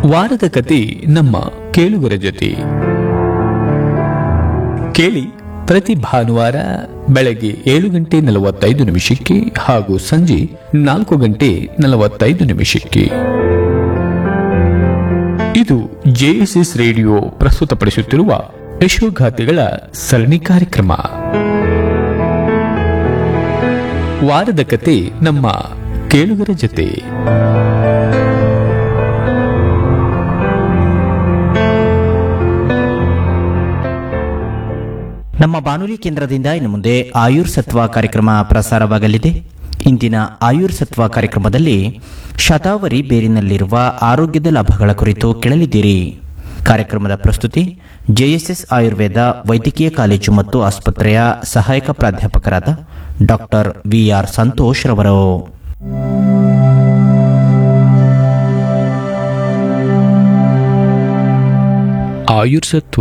ವಾರದ ಕತೆ ನಮ್ಮ ಕೇಳುಗರ ಜೊತೆ ಕೇಳಿ ಪ್ರತಿ ಭಾನುವಾರ ಬೆಳಗ್ಗೆ ಏಳು ಗಂಟೆ ನಲವತ್ತೈದು ನಿಮಿಷಕ್ಕೆ ಹಾಗೂ ಸಂಜೆ ನಾಲ್ಕು ಗಂಟೆ ನಲವತ್ತೈದು ನಿಮಿಷಕ್ಕೆ ಇದು ಜೆಎಸ್ಎಸ್ ರೇಡಿಯೋ ಪ್ರಸ್ತುತಪಡಿಸುತ್ತಿರುವ ಯಶೋಗಾಥೆಗಳ ಸರಣಿ ಕಾರ್ಯಕ್ರಮ ವಾರದ ಕತೆ ನಮ್ಮ ಕೇಳುಗರ ಜೊತೆ ನಮ್ಮ ಬಾನುಲಿ ಕೇಂದ್ರದಿಂದ ಇನ್ನು ಮುಂದೆ ಆಯುರ್ ಸತ್ವ ಕಾರ್ಯಕ್ರಮ ಪ್ರಸಾರವಾಗಲಿದೆ ಇಂದಿನ ಆಯುರ್ ಸತ್ವ ಕಾರ್ಯಕ್ರಮದಲ್ಲಿ ಶತಾವರಿ ಬೇರಿನಲ್ಲಿರುವ ಆರೋಗ್ಯದ ಲಾಭಗಳ ಕುರಿತು ಕೇಳಲಿದ್ದೀರಿ ಕಾರ್ಯಕ್ರಮದ ಪ್ರಸ್ತುತಿ ಜೆಎಸ್ಎಸ್ ಆಯುರ್ವೇದ ವೈದ್ಯಕೀಯ ಕಾಲೇಜು ಮತ್ತು ಆಸ್ಪತ್ರೆಯ ಸಹಾಯಕ ಪ್ರಾಧ್ಯಾಪಕರಾದ ಡಾಕ್ಟರ್ ವಿಆರ್ ಸಂತೋಷ್ ರವರು ಆಯುರ್ಸತ್ವ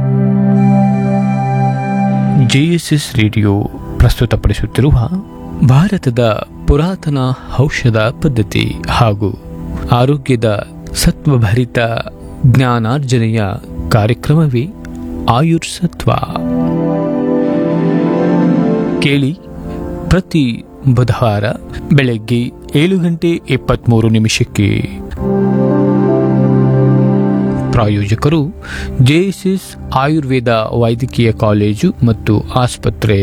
ಜೆಎಸ್ಎಸ್ ರೇಡಿಯೋ ಪ್ರಸ್ತುತಪಡಿಸುತ್ತಿರುವ ಭಾರತದ ಪುರಾತನ ಔಷಧ ಪದ್ಧತಿ ಹಾಗೂ ಆರೋಗ್ಯದ ಸತ್ವಭರಿತ ಜ್ಞಾನಾರ್ಜನೆಯ ಕಾರ್ಯಕ್ರಮವೇ ಆಯುರ್ಸತ್ವ ಕೇಳಿ ಪ್ರತಿ ಬುಧವಾರ ಬೆಳಗ್ಗೆ ಏಳು ಗಂಟೆ ಇಪ್ಪತ್ತ್ಮೂರು ನಿಮಿಷಕ್ಕೆ ಪ್ರಾಯೋಜಕರು ಜೆಎಸ್ಎಸ್ ಆಯುರ್ವೇದ ವೈದ್ಯಕೀಯ ಕಾಲೇಜು ಮತ್ತು ಆಸ್ಪತ್ರೆ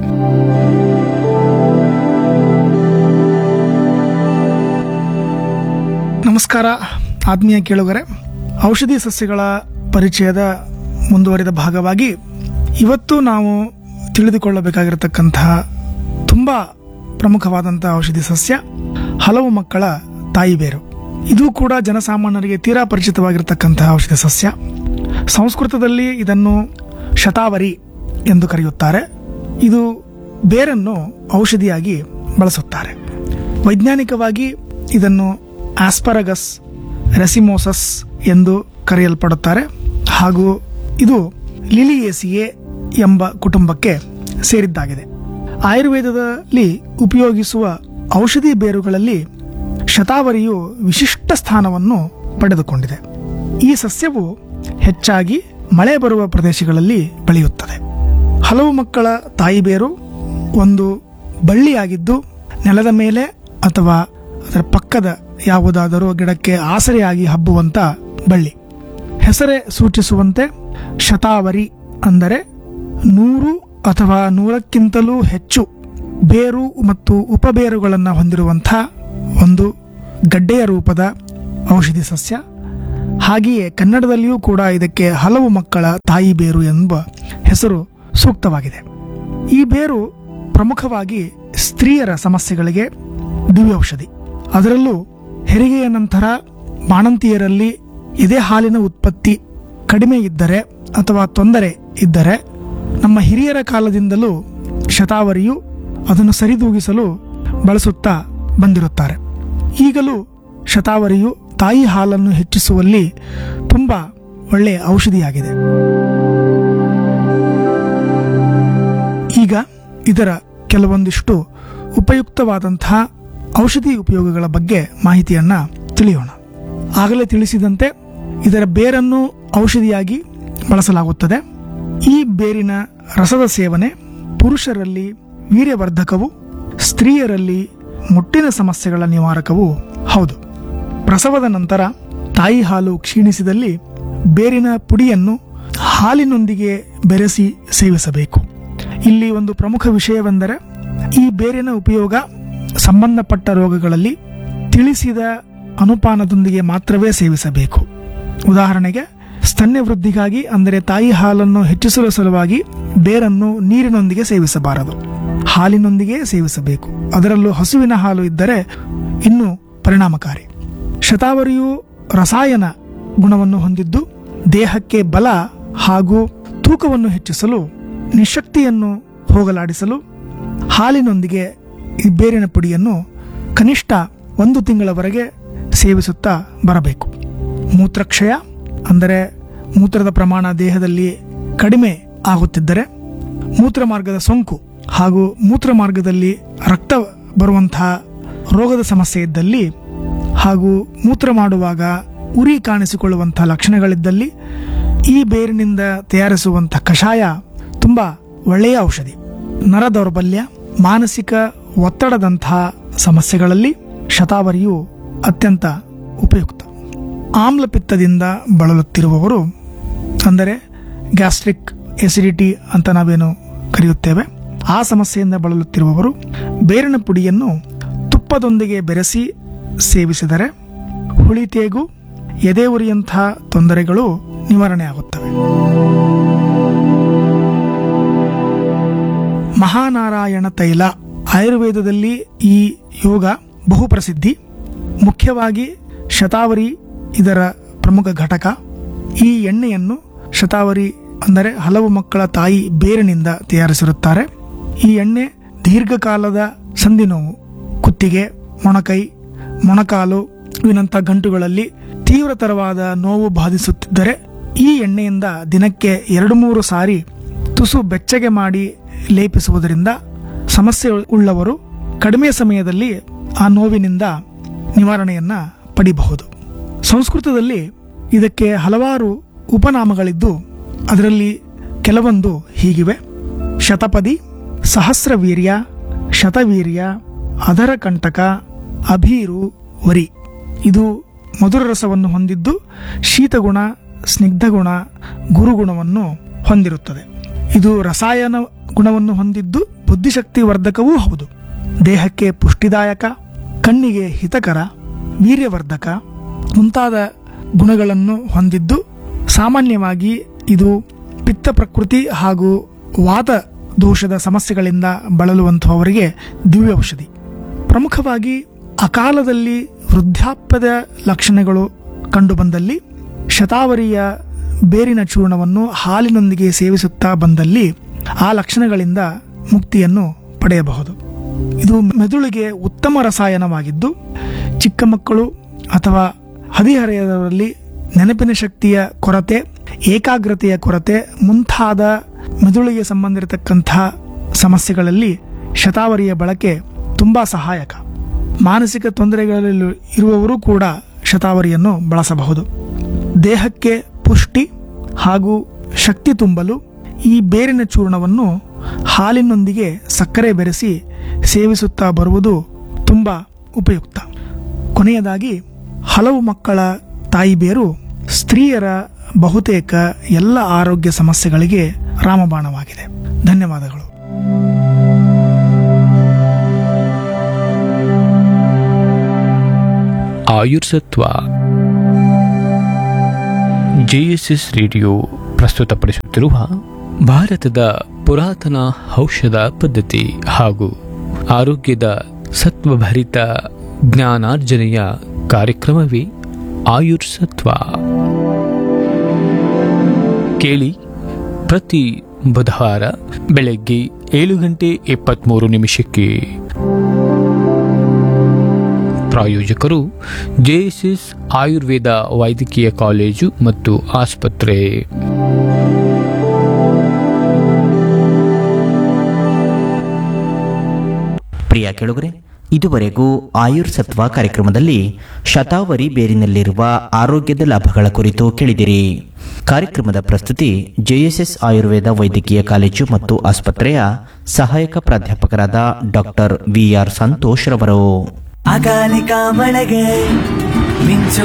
ನಮಸ್ಕಾರ ಆತ್ಮೀಯ ಕೇಳುಗರೆ ಔಷಧಿ ಸಸ್ಯಗಳ ಪರಿಚಯದ ಮುಂದುವರಿದ ಭಾಗವಾಗಿ ಇವತ್ತು ನಾವು ತಿಳಿದುಕೊಳ್ಳಬೇಕಾಗಿರತಕ್ಕಂತಹ ತುಂಬ ಪ್ರಮುಖವಾದಂತಹ ಔಷಧಿ ಸಸ್ಯ ಹಲವು ಮಕ್ಕಳ ತಾಯಿ ಬೇರು ಇದು ಕೂಡ ಜನಸಾಮಾನ್ಯರಿಗೆ ತೀರಾ ಪರಿಚಿತವಾಗಿರತಕ್ಕಂತಹ ಔಷಧಿ ಸಸ್ಯ ಸಂಸ್ಕೃತದಲ್ಲಿ ಇದನ್ನು ಶತಾವರಿ ಎಂದು ಕರೆಯುತ್ತಾರೆ ಇದು ಬೇರನ್ನು ಔಷಧಿಯಾಗಿ ಬಳಸುತ್ತಾರೆ ವೈಜ್ಞಾನಿಕವಾಗಿ ಇದನ್ನು ಆಸ್ಪರಗಸ್ ರೆಸಿಮೋಸಸ್ ಎಂದು ಕರೆಯಲ್ಪಡುತ್ತಾರೆ ಹಾಗೂ ಇದು ಲಿಲಿಯೇಸಿಯೆ ಎಂಬ ಕುಟುಂಬಕ್ಕೆ ಸೇರಿದ್ದಾಗಿದೆ ಆಯುರ್ವೇದದಲ್ಲಿ ಉಪಯೋಗಿಸುವ ಔಷಧಿ ಬೇರುಗಳಲ್ಲಿ ಶತಾವರಿಯು ವಿಶಿಷ್ಟ ಸ್ಥಾನವನ್ನು ಪಡೆದುಕೊಂಡಿದೆ ಈ ಸಸ್ಯವು ಹೆಚ್ಚಾಗಿ ಮಳೆ ಬರುವ ಪ್ರದೇಶಗಳಲ್ಲಿ ಬೆಳೆಯುತ್ತದೆ ಹಲವು ಮಕ್ಕಳ ತಾಯಿ ಬೇರು ಒಂದು ಬಳ್ಳಿಯಾಗಿದ್ದು ನೆಲದ ಮೇಲೆ ಅಥವಾ ಅದರ ಪಕ್ಕದ ಯಾವುದಾದರೂ ಗಿಡಕ್ಕೆ ಆಸರೆಯಾಗಿ ಹಬ್ಬುವಂತ ಬಳ್ಳಿ ಹೆಸರೇ ಸೂಚಿಸುವಂತೆ ಶತಾವರಿ ಅಂದರೆ ನೂರು ಅಥವಾ ನೂರಕ್ಕಿಂತಲೂ ಹೆಚ್ಚು ಬೇರು ಮತ್ತು ಉಪಬೇರುಗಳನ್ನು ಹೊಂದಿರುವಂಥ ಒಂದು ಗಡ್ಡೆಯ ರೂಪದ ಔಷಧಿ ಸಸ್ಯ ಹಾಗೆಯೇ ಕನ್ನಡದಲ್ಲಿಯೂ ಕೂಡ ಇದಕ್ಕೆ ಹಲವು ಮಕ್ಕಳ ತಾಯಿ ಬೇರು ಎಂಬ ಹೆಸರು ಸೂಕ್ತವಾಗಿದೆ ಈ ಬೇರು ಪ್ರಮುಖವಾಗಿ ಸ್ತ್ರೀಯರ ಸಮಸ್ಯೆಗಳಿಗೆ ದಿವ್ಯೌಷಧಿ ಅದರಲ್ಲೂ ಹೆರಿಗೆಯ ನಂತರ ಬಾಣಂತಿಯರಲ್ಲಿ ಎದೆ ಹಾಲಿನ ಉತ್ಪತ್ತಿ ಕಡಿಮೆ ಇದ್ದರೆ ಅಥವಾ ತೊಂದರೆ ಇದ್ದರೆ ನಮ್ಮ ಹಿರಿಯರ ಕಾಲದಿಂದಲೂ ಶತಾವರಿಯು ಅದನ್ನು ಸರಿದೂಗಿಸಲು ಬಳಸುತ್ತಾ ಬಂದಿರುತ್ತಾರೆ ಈಗಲೂ ಶತಾವರಿಯು ತಾಯಿ ಹಾಲನ್ನು ಹೆಚ್ಚಿಸುವಲ್ಲಿ ತುಂಬ ಒಳ್ಳೆಯ ಔಷಧಿಯಾಗಿದೆ ಈಗ ಇದರ ಕೆಲವೊಂದಿಷ್ಟು ಉಪಯುಕ್ತವಾದಂತಹ ಔಷಧಿ ಉಪಯೋಗಗಳ ಬಗ್ಗೆ ಮಾಹಿತಿಯನ್ನ ತಿಳಿಯೋಣ ಆಗಲೇ ತಿಳಿಸಿದಂತೆ ಇದರ ಬೇರನ್ನು ಔಷಧಿಯಾಗಿ ಬಳಸಲಾಗುತ್ತದೆ ಈ ಬೇರಿನ ರಸದ ಸೇವನೆ ಪುರುಷರಲ್ಲಿ ವೀರ್ಯವರ್ಧಕವು ಸ್ತ್ರೀಯರಲ್ಲಿ ಮುಟ್ಟಿನ ಸಮಸ್ಯೆಗಳ ನಿವಾರಕವೂ ಹೌದು ಪ್ರಸವದ ನಂತರ ತಾಯಿ ಹಾಲು ಕ್ಷೀಣಿಸಿದಲ್ಲಿ ಬೇರಿನ ಪುಡಿಯನ್ನು ಹಾಲಿನೊಂದಿಗೆ ಬೆರೆಸಿ ಸೇವಿಸಬೇಕು ಇಲ್ಲಿ ಒಂದು ಪ್ರಮುಖ ವಿಷಯವೆಂದರೆ ಈ ಬೇರಿನ ಉಪಯೋಗ ಸಂಬಂಧಪಟ್ಟ ರೋಗಗಳಲ್ಲಿ ತಿಳಿಸಿದ ಅನುಪಾನದೊಂದಿಗೆ ಮಾತ್ರವೇ ಸೇವಿಸಬೇಕು ಉದಾಹರಣೆಗೆ ಸ್ತನ್ಯ ವೃದ್ಧಿಗಾಗಿ ಅಂದರೆ ತಾಯಿ ಹಾಲನ್ನು ಹೆಚ್ಚಿಸಲು ಸಲುವಾಗಿ ಬೇರನ್ನು ನೀರಿನೊಂದಿಗೆ ಸೇವಿಸಬಾರದು ಹಾಲಿನೊಂದಿಗೆ ಸೇವಿಸಬೇಕು ಅದರಲ್ಲೂ ಹಸುವಿನ ಹಾಲು ಇದ್ದರೆ ಇನ್ನೂ ಪರಿಣಾಮಕಾರಿ ಶತಾವರಿಯು ರಸಾಯನ ಗುಣವನ್ನು ಹೊಂದಿದ್ದು ದೇಹಕ್ಕೆ ಬಲ ಹಾಗೂ ತೂಕವನ್ನು ಹೆಚ್ಚಿಸಲು ನಿಶಕ್ತಿಯನ್ನು ಹೋಗಲಾಡಿಸಲು ಹಾಲಿನೊಂದಿಗೆ ಈ ಬೇರಿನ ಪುಡಿಯನ್ನು ಕನಿಷ್ಠ ಒಂದು ತಿಂಗಳವರೆಗೆ ಸೇವಿಸುತ್ತಾ ಬರಬೇಕು ಮೂತ್ರಕ್ಷಯ ಅಂದರೆ ಮೂತ್ರದ ಪ್ರಮಾಣ ದೇಹದಲ್ಲಿ ಕಡಿಮೆ ಆಗುತ್ತಿದ್ದರೆ ಮೂತ್ರ ಮಾರ್ಗದ ಸೋಂಕು ಹಾಗೂ ಮೂತ್ರ ಮಾರ್ಗದಲ್ಲಿ ರಕ್ತ ಬರುವಂತಹ ರೋಗದ ಸಮಸ್ಯೆ ಇದ್ದಲ್ಲಿ ಹಾಗೂ ಮೂತ್ರ ಮಾಡುವಾಗ ಉರಿ ಕಾಣಿಸಿಕೊಳ್ಳುವಂಥ ಲಕ್ಷಣಗಳಿದ್ದಲ್ಲಿ ಈ ಬೇರಿನಿಂದ ತಯಾರಿಸುವಂಥ ಕಷಾಯ ತುಂಬ ಒಳ್ಳೆಯ ಔಷಧಿ ನರ ದೌರ್ಬಲ್ಯ ಮಾನಸಿಕ ಒತ್ತಡದಂತಹ ಸಮಸ್ಯೆಗಳಲ್ಲಿ ಶತಾವರಿಯು ಅತ್ಯಂತ ಉಪಯುಕ್ತ ಆಮ್ಲಪಿತ್ತದಿಂದ ಬಳಲುತ್ತಿರುವವರು ಅಂದರೆ ಗ್ಯಾಸ್ಟ್ರಿಕ್ ಎಸಿಡಿಟಿ ಅಂತ ನಾವೇನು ಕರೆಯುತ್ತೇವೆ ಆ ಸಮಸ್ಯೆಯಿಂದ ಬಳಲುತ್ತಿರುವವರು ಬೇರಿನ ಪುಡಿಯನ್ನು ತುಪ್ಪದೊಂದಿಗೆ ಬೆರೆಸಿ ಸೇವಿಸಿದರೆ ಹುಳಿತೇಗು ಎದೆ ಉರಿಯಂಥ ತೊಂದರೆಗಳು ನಿವಾರಣೆ ಆಗುತ್ತವೆ ಮಹಾನಾರಾಯಣ ತೈಲ ಆಯುರ್ವೇದದಲ್ಲಿ ಈ ಯೋಗ ಬಹು ಪ್ರಸಿದ್ಧಿ ಮುಖ್ಯವಾಗಿ ಶತಾವರಿ ಇದರ ಪ್ರಮುಖ ಘಟಕ ಈ ಎಣ್ಣೆಯನ್ನು ಶತಾವರಿ ಅಂದರೆ ಹಲವು ಮಕ್ಕಳ ತಾಯಿ ಬೇರಿನಿಂದ ತಯಾರಿಸಿರುತ್ತಾರೆ ಈ ಎಣ್ಣೆ ದೀರ್ಘಕಾಲದ ಸಂಧಿ ನೋವು ಕುತ್ತಿಗೆ ಮೊಣಕೈ ಮೊಣಕಾಲು ಇವಿನಂಥ ಗಂಟುಗಳಲ್ಲಿ ತೀವ್ರತರವಾದ ನೋವು ಬಾಧಿಸುತ್ತಿದ್ದರೆ ಈ ಎಣ್ಣೆಯಿಂದ ದಿನಕ್ಕೆ ಎರಡು ಮೂರು ಸಾರಿ ತುಸು ಬೆಚ್ಚಗೆ ಮಾಡಿ ಲೇಪಿಸುವುದರಿಂದ ಸಮಸ್ಯೆ ಉಳ್ಳವರು ಕಡಿಮೆ ಸಮಯದಲ್ಲಿ ಆ ನೋವಿನಿಂದ ನಿವಾರಣೆಯನ್ನ ಪಡಿಬಹುದು ಸಂಸ್ಕೃತದಲ್ಲಿ ಇದಕ್ಕೆ ಹಲವಾರು ಉಪನಾಮಗಳಿದ್ದು ಅದರಲ್ಲಿ ಕೆಲವೊಂದು ಹೀಗಿವೆ ಶತಪದಿ ಸಹಸ್ರವೀರ್ಯ ಶತವೀರ್ಯ ಅಧರ ಕಂಟಕ ಅಭೀರು ವರಿ ಇದು ಮಧುರ ರಸವನ್ನು ಹೊಂದಿದ್ದು ಶೀತಗುಣ ಸ್ನಿಗ್ಧಗುಣ ಗುರುಗುಣವನ್ನು ಹೊಂದಿರುತ್ತದೆ ಇದು ರಸಾಯನ ಗುಣವನ್ನು ಹೊಂದಿದ್ದು ಬುದ್ಧಿಶಕ್ತಿ ವರ್ಧಕವೂ ಹೌದು ದೇಹಕ್ಕೆ ಪುಷ್ಟಿದಾಯಕ ಕಣ್ಣಿಗೆ ಹಿತಕರ ವೀರ್ಯವರ್ಧಕ ಮುಂತಾದ ಗುಣಗಳನ್ನು ಹೊಂದಿದ್ದು ಸಾಮಾನ್ಯವಾಗಿ ಇದು ಪಿತ್ತ ಪ್ರಕೃತಿ ಹಾಗೂ ವಾತ ದೋಷದ ಸಮಸ್ಯೆಗಳಿಂದ ಬಳಲುವಂತಹವರಿಗೆ ದಿವ್ಯ ಔಷಧಿ ಪ್ರಮುಖವಾಗಿ ಅಕಾಲದಲ್ಲಿ ವೃದ್ಧಾಪ್ಯದ ಲಕ್ಷಣಗಳು ಕಂಡುಬಂದಲ್ಲಿ ಶತಾವರಿಯ ಬೇರಿನ ಚೂರ್ಣವನ್ನು ಹಾಲಿನೊಂದಿಗೆ ಸೇವಿಸುತ್ತಾ ಬಂದಲ್ಲಿ ಆ ಲಕ್ಷಣಗಳಿಂದ ಮುಕ್ತಿಯನ್ನು ಪಡೆಯಬಹುದು ಇದು ಮೆದುಳಿಗೆ ಉತ್ತಮ ರಸಾಯನವಾಗಿದ್ದು ಚಿಕ್ಕ ಮಕ್ಕಳು ಅಥವಾ ಹದಿಹರೆಯದವರಲ್ಲಿ ನೆನಪಿನ ಶಕ್ತಿಯ ಕೊರತೆ ಏಕಾಗ್ರತೆಯ ಕೊರತೆ ಮುಂತಾದ ಮೆದುಳಿಗೆ ಸಂಬಂಧಿರತಕ್ಕಂಥ ಸಮಸ್ಯೆಗಳಲ್ಲಿ ಶತಾವರಿಯ ಬಳಕೆ ತುಂಬಾ ಸಹಾಯಕ ಮಾನಸಿಕ ತೊಂದರೆಗಳಲ್ಲಿ ಇರುವವರು ಕೂಡ ಶತಾವರಿಯನ್ನು ಬಳಸಬಹುದು ದೇಹಕ್ಕೆ ಪುಷ್ಟಿ ಹಾಗೂ ಶಕ್ತಿ ತುಂಬಲು ಈ ಬೇರಿನ ಚೂರ್ಣವನ್ನು ಹಾಲಿನೊಂದಿಗೆ ಸಕ್ಕರೆ ಬೆರೆಸಿ ಸೇವಿಸುತ್ತಾ ಬರುವುದು ತುಂಬ ಉಪಯುಕ್ತ ಕೊನೆಯದಾಗಿ ಹಲವು ಮಕ್ಕಳ ತಾಯಿ ಬೇರು ಸ್ತ್ರೀಯರ ಬಹುತೇಕ ಎಲ್ಲ ಆರೋಗ್ಯ ಸಮಸ್ಯೆಗಳಿಗೆ ರಾಮಬಾಣವಾಗಿದೆ ಧನ್ಯವಾದಗಳು ಆಯುರ್ಸತ್ವ ಜೆಎಸ್ಎಸ್ ರೇಡಿಯೋ ಪ್ರಸ್ತುತಪಡಿಸುತ್ತಿರುವ ಭಾರತದ ಪುರಾತನ ಔಷಧ ಪದ್ಧತಿ ಹಾಗೂ ಆರೋಗ್ಯದ ಸತ್ವಭರಿತ ಜ್ಞಾನಾರ್ಜನೆಯ ಕಾರ್ಯಕ್ರಮವೇ ಆಯುರ್ಸತ್ವ ಕೇಳಿ ಪ್ರತಿ ಬುಧವಾರ ಬೆಳಗ್ಗೆ ಏಳು ಗಂಟೆ ಇಪ್ಪತ್ತ್ಮೂರು ನಿಮಿಷಕ್ಕೆ ಪ್ರಾಯೋಜಕರು ಜೆಎಸ್ಎಸ್ ಆಯುರ್ವೇದ ವೈದ್ಯಕೀಯ ಕಾಲೇಜು ಮತ್ತು ಆಸ್ಪತ್ರೆ ಪ್ರಿಯ ಕೆಳಗರೆ ಇದುವರೆಗೂ ಆಯುರ್ ಸತ್ವ ಕಾರ್ಯಕ್ರಮದಲ್ಲಿ ಶತಾವರಿ ಬೇರಿನಲ್ಲಿರುವ ಆರೋಗ್ಯದ ಲಾಭಗಳ ಕುರಿತು ಕೇಳಿದಿರಿ ಕಾರ್ಯಕ್ರಮದ ಪ್ರಸ್ತುತಿ ಜೆಎಸ್ಎಸ್ ಆಯುರ್ವೇದ ವೈದ್ಯಕೀಯ ಕಾಲೇಜು ಮತ್ತು ಆಸ್ಪತ್ರೆಯ ಸಹಾಯಕ ಪ್ರಾಧ್ಯಾಪಕರಾದ ಡಾಕ್ಟರ್ ವಿಆರ್ ಸಂತೋಷ್ ರವರು ಅಕಾಲಿಕ ಮಳೆಗೆ ಮಿಂಚು